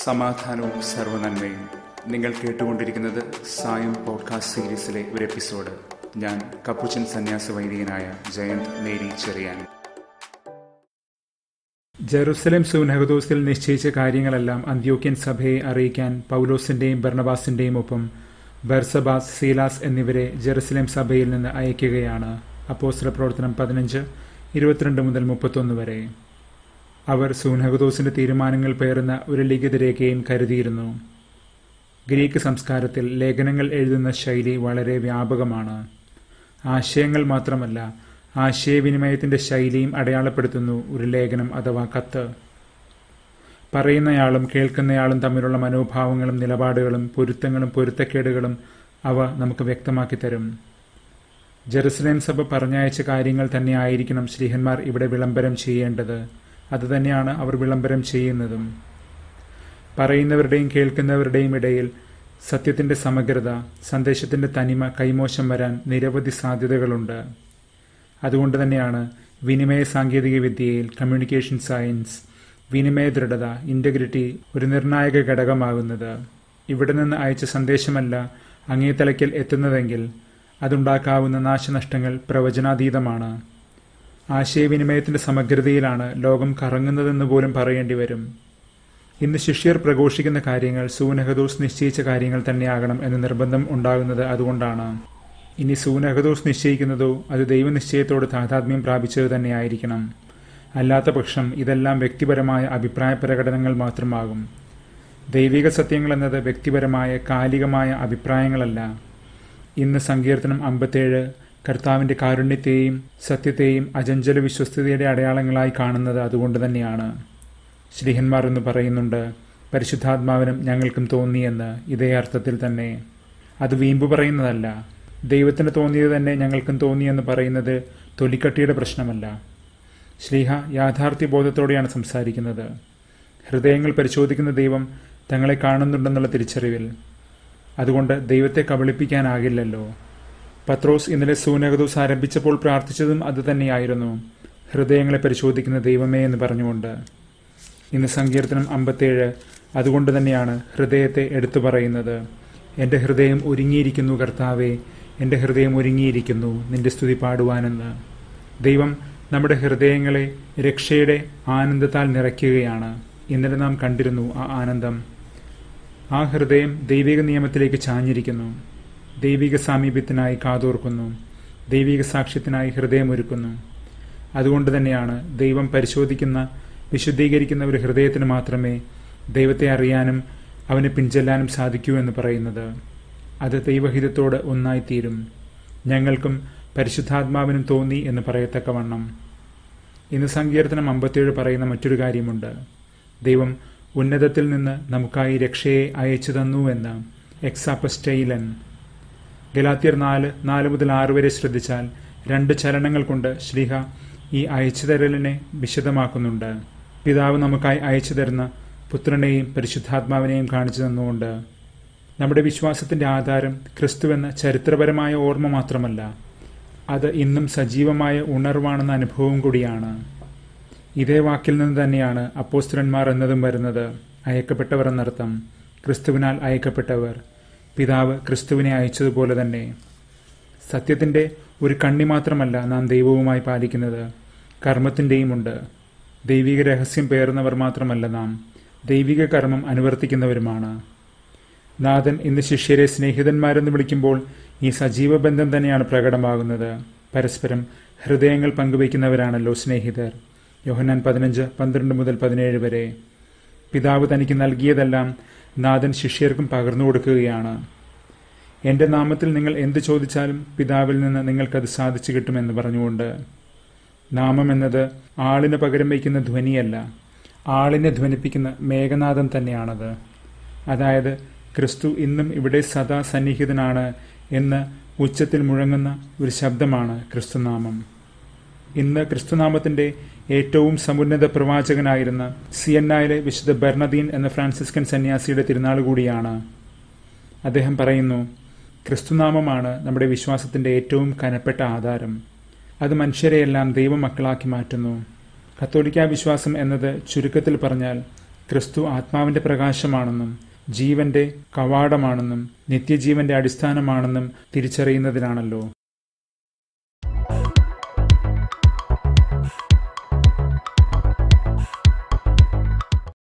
സമാധാനവും സർവനന്മയും നിങ്ങൾ കേട്ടുകൊണ്ടിരിക്കുന്നത് സായം പോഡ്കാസ്റ്റ് സീരീസിലെ ഒരു എപ്പിസോഡ് ഞാൻ കപ്പുച്ചൻ സന്യാസ വൈദികനായ ജയന്ത് മേരി ചെറിയാൻ ജെറുസലേം സൂനഹദോസിൽ നിശ്ചയിച്ച കാര്യങ്ങളെല്ലാം അന്ത്യോക്യൻ സഭയെ അറിയിക്കാൻ പൗലോസിന്റെയും ബർണബാസിന്റെയും ഒപ്പം ബർസബാസ് സീലാസ് എന്നിവരെ ജെറുസലേം സഭയിൽ നിന്ന് അയക്കുകയാണ് അപ്പോസ്തല പ്രവർത്തനം പതിനഞ്ച് ഇരുപത്തിരണ്ട് മുതൽ മുപ്പത്തൊന്ന് വരെ അവർ സൂനഹദോസിന്റെ തീരുമാനങ്ങൾ പേറുന്ന ഒരു ലിഖിത രേഖയും കരുതിയിരുന്നു ഗ്രീക്ക് സംസ്കാരത്തിൽ ലേഖനങ്ങൾ എഴുതുന്ന ശൈലി വളരെ വ്യാപകമാണ് ആശയങ്ങൾ മാത്രമല്ല ആശയവിനിമയത്തിന്റെ ശൈലിയും അടയാളപ്പെടുത്തുന്നു ഒരു ലേഖനം അഥവാ കത്ത് പറയുന്നയാളും കേൾക്കുന്നയാളും തമ്മിലുള്ള മനോഭാവങ്ങളും നിലപാടുകളും പൊരുത്തങ്ങളും പൊരുത്തക്കേടുകളും അവ നമുക്ക് വ്യക്തമാക്കി തരും ജെറുസലേം സഭ പറഞ്ഞയച്ച കാര്യങ്ങൾ തന്നെ ആയിരിക്കണം ശ്രീഹന്മാർ ഇവിടെ വിളംബരം ചെയ്യേണ്ടത് അതുതന്നെയാണ് അവർ വിളംബരം ചെയ്യുന്നതും പറയുന്നവരുടെയും കേൾക്കുന്നവരുടെയും ഇടയിൽ സത്യത്തിന്റെ സമഗ്രത സന്ദേശത്തിന്റെ തനിമ കൈമോശം വരാൻ നിരവധി സാധ്യതകളുണ്ട് അതുകൊണ്ട് തന്നെയാണ് വിനിമയ സാങ്കേതിക വിദ്യയിൽ കമ്മ്യൂണിക്കേഷൻ സയൻസ് വിനിമയ ദൃഢത ഇന്റഗ്രിറ്റി ഒരു നിർണായക ഘടകമാകുന്നത് ഇവിടെ നിന്ന് അയച്ച സന്ദേശമല്ല അങ്ങേ തലയ്ക്കൽ എത്തുന്നതെങ്കിൽ അതുണ്ടാക്കാവുന്ന നാശനഷ്ടങ്ങൾ പ്രവചനാതീതമാണ് ആശയവിനിമയത്തിന്റെ സമഗ്രതയിലാണ് ലോകം കറങ്ങുന്നതെന്ന് പോലും പറയേണ്ടി വരും ഇന്ന് ശിഷ്യർ പ്രഘോഷിക്കുന്ന കാര്യങ്ങൾ സൂനഹദോസ് നിശ്ചയിച്ച കാര്യങ്ങൾ തന്നെയാകണം എന്ന നിർബന്ധം ഉണ്ടാകുന്നത് അതുകൊണ്ടാണ് ഇനി സൂനഹദോസ് നിശ്ചയിക്കുന്നതോ അത് ദൈവനിശ്ചയത്തോട് താതാത്മ്യം പ്രാപിച്ചത് തന്നെയായിരിക്കണം അല്ലാത്ത പക്ഷം ഇതെല്ലാം വ്യക്തിപരമായ അഭിപ്രായ പ്രകടനങ്ങൾ മാത്രമാകും ദൈവിക സത്യങ്ങൾ എന്നത് വ്യക്തിപരമായ കാലികമായ അഭിപ്രായങ്ങളല്ല ഇന്ന് സങ്കീർത്തനം അമ്പത്തേഴ് കർത്താവിന്റെ കാരുണ്യത്തെയും സത്യത്തെയും അജഞ്ചല വിശ്വസ്തയുടെ അടയാളങ്ങളായി കാണുന്നത് അതുകൊണ്ട് തന്നെയാണ് ശ്രീഹന്മാർ എന്ന് പറയുന്നുണ്ട് പരിശുദ്ധാത്മാവിനും ഞങ്ങൾക്കും തോന്നിയെന്ന് ഇതേ അർത്ഥത്തിൽ തന്നെ അത് വീമ്പ് പറയുന്നതല്ല ദൈവത്തിന് തോന്നിയത് തന്നെ ഞങ്ങൾക്കും തോന്നിയെന്ന് പറയുന്നത് തൊലിക്കട്ടിയുടെ പ്രശ്നമല്ല ശ്രീഹ യാഥാർത്ഥ്യ ബോധത്തോടെയാണ് സംസാരിക്കുന്നത് ഹൃദയങ്ങൾ പരിശോധിക്കുന്ന ദൈവം തങ്ങളെ കാണുന്നുണ്ടെന്നുള്ള തിരിച്ചറിവിൽ അതുകൊണ്ട് ദൈവത്തെ കബളിപ്പിക്കാനാകില്ലല്ലോ പത്രോസ് ഇന്നലെ സൂനകദൂസ് ആരംഭിച്ചപ്പോൾ പ്രാർത്ഥിച്ചതും അതുതന്നെയായിരുന്നു ഹൃദയങ്ങളെ പരിശോധിക്കുന്ന ദൈവമേ എന്ന് പറഞ്ഞുകൊണ്ട് ഇന്ന് സങ്കീർത്തനം അമ്പത്തേഴ് അതുകൊണ്ട് തന്നെയാണ് ഹൃദയത്തെ എടുത്തു പറയുന്നത് എൻ്റെ ഹൃദയം ഒരുങ്ങിയിരിക്കുന്നു കർത്താവെ എൻ്റെ ഹൃദയം ഒരുങ്ങിയിരിക്കുന്നു നിന്റെ സ്തുതി പാടുവാനെന്ന് ദൈവം നമ്മുടെ ഹൃദയങ്ങളെ രക്ഷയുടെ ആനന്ദത്താൽ നിറയ്ക്കുകയാണ് ഇന്നലെ നാം കണ്ടിരുന്നു ആ ആനന്ദം ആ ഹൃദയം ദൈവിക നിയമത്തിലേക്ക് ചാഞ്ഞിരിക്കുന്നു ദൈവിക സാമീപ്യത്തിനായി കാതോർക്കുന്നു ദൈവിക സാക്ഷ്യത്തിനായി ഹൃദയമൊരുക്കുന്നു അതുകൊണ്ട് തന്നെയാണ് ദൈവം പരിശോധിക്കുന്ന വിശുദ്ധീകരിക്കുന്ന ഒരു ഹൃദയത്തിന് മാത്രമേ ദൈവത്തെ അറിയാനും അവനെ പിൻചെല്ലാനും സാധിക്കൂ എന്ന് പറയുന്നത് അത് ദൈവഹിതത്തോട് ഒന്നായിത്തീരും ഞങ്ങൾക്കും പരിശുദ്ധാത്മാവിനും തോന്നി എന്ന് പറയത്തക്കവണ്ണം ഇന്ന് സങ്കീർത്തനം അമ്പത്തിയേഴ് പറയുന്ന മറ്റൊരു കാര്യമുണ്ട് ദൈവം ഉന്നതത്തിൽ നിന്ന് നമുക്കായി രക്ഷയെ അയച്ചു തന്നു എന്ന് എക്സാപ്പസ്റ്റൈലൻ ഗലാത്തിയർ നാല് നാല് മുതൽ ആറ് വരെ ശ്രദ്ധിച്ചാൽ രണ്ട് ചലനങ്ങൾ കൊണ്ട് ശ്രീഹ ഈ അയച്ചു തരലിനെ വിശദമാക്കുന്നുണ്ട് പിതാവ് നമുക്കായി അയച്ചു തരുന്ന പുത്രനെയും പരിശുദ്ധാത്മാവിനെയും കാണിച്ചു തന്നുകൊണ്ട് നമ്മുടെ വിശ്വാസത്തിന്റെ ആധാരം ക്രിസ്തുവെന്ന ചരിത്രപരമായ ഓർമ്മ മാത്രമല്ല അത് ഇന്നും സജീവമായ ഉണർവാണെന്ന അനുഭവം കൂടിയാണ് ഇതേ വാക്കിൽ നിന്ന് തന്നെയാണ് അപ്പോസ്തലന്മാർ എന്നതും വരുന്നത് അയക്കപ്പെട്ടവർ എന്നർത്ഥം ക്രിസ്തുവിനാൽ അയക്കപ്പെട്ടവർ പിതാവ് ക്രിസ്തുവിനെ അയച്ചതുപോലെ തന്നെ സത്യത്തിന്റെ ഒരു കണ്ണി മാത്രമല്ല നാം ദൈവവുമായി പാലിക്കുന്നത് കർമ്മത്തിൻ്റെയും ഉണ്ട് ദൈവിക രഹസ്യം പേറുന്നവർ മാത്രമല്ല നാം ദൈവിക കർമ്മം അനുവർത്തിക്കുന്നവരുമാണ് നാഥൻ ഇന്ന് ശിഷ്യരെ സ്നേഹിതന്മാരെന്ന് വിളിക്കുമ്പോൾ ഈ സജീവ ബന്ധം തന്നെയാണ് പ്രകടമാകുന്നത് പരസ്പരം ഹൃദയങ്ങൾ പങ്കുവയ്ക്കുന്നവരാണല്ലോ സ്നേഹിതർ യോഹന്നാൻ പതിനഞ്ച് പന്ത്രണ്ട് മുതൽ പതിനേഴ് വരെ പിതാവ് തനിക്ക് നൽകിയതെല്ലാം നാഥൻ ശിഷ്യർക്കും പകർന്നു കൊടുക്കുകയാണ് എന്റെ നാമത്തിൽ നിങ്ങൾ എന്ത് ചോദിച്ചാലും പിതാവിൽ നിന്ന് നിങ്ങൾക്കത് സാധിച്ചു കിട്ടുമെന്ന് പറഞ്ഞുകൊണ്ട് നാമം എന്നത് ആളിന് പകരം വയ്ക്കുന്ന ധ്വനിയല്ല ആളിനെ ധ്വനിപ്പിക്കുന്ന മേഘനാഥം തന്നെയാണത് അതായത് ക്രിസ്തു ഇന്നും ഇവിടെ സദാ സന്നിഹിതനാണ് എന്ന് ഉച്ചത്തിൽ മുഴങ്ങുന്ന ഒരു ശബ്ദമാണ് ക്രിസ്തുനാമം ഇന്ന് ക്രിസ്തുനാമത്തിന്റെ ഏറ്റവും സമുന്നത പ്രവാചകനായിരുന്ന സിയന്നായിലെ വിശുദ്ധ ബെർണദീൻ എന്ന ഫ്രാൻസിസ്കൻ സന്യാസിയുടെ തിരുനാൾ കൂടിയാണ് അദ്ദേഹം പറയുന്നു ക്രിസ്തുനാമമാണ് നമ്മുടെ വിശ്വാസത്തിന്റെ ഏറ്റവും കനപ്പെട്ട ആധാരം അത് മനുഷ്യരെയെല്ലാം ദൈവമക്കളാക്കി മാറ്റുന്നു കത്തോലിക്ക വിശ്വാസം എന്നത് ചുരുക്കത്തിൽ പറഞ്ഞാൽ ക്രിസ്തു ആത്മാവിന്റെ പ്രകാശമാണെന്നും ജീവന്റെ കവാടമാണെന്നും നിത്യജീവന്റെ അടിസ്ഥാനമാണെന്നും തിരിച്ചറിയുന്നതിനാണല്ലോ